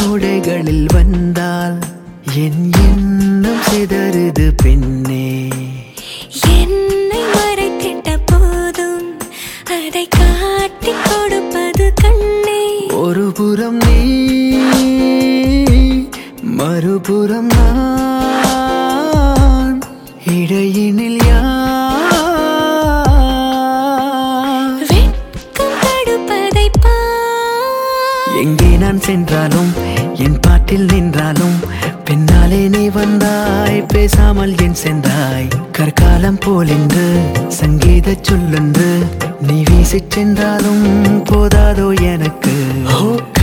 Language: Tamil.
ஓடைகளில் வந்தால் என் எண்ணம் சிதறுது பெண்ணே என்னை மறைத்திட்ட போதும் அதை காட்டிக் கொடுப்பது கண்ணே ஒரு புறம் நீ மறுபுறம் நான் இடையினில் யார் வெட்கம் தடுப்பதை பார் எங்கே நான் சென்றாலும் என் பாட்டில் நின்றாலும் பின்னாலே நீ வந்தாய் பேசாமல் என் சென்றாய் கற்காலம் போலென்று சங்கீத சொல்லென்று நீ வீசிச் சென்றாலும் போதாதோ எனக்கு ஓ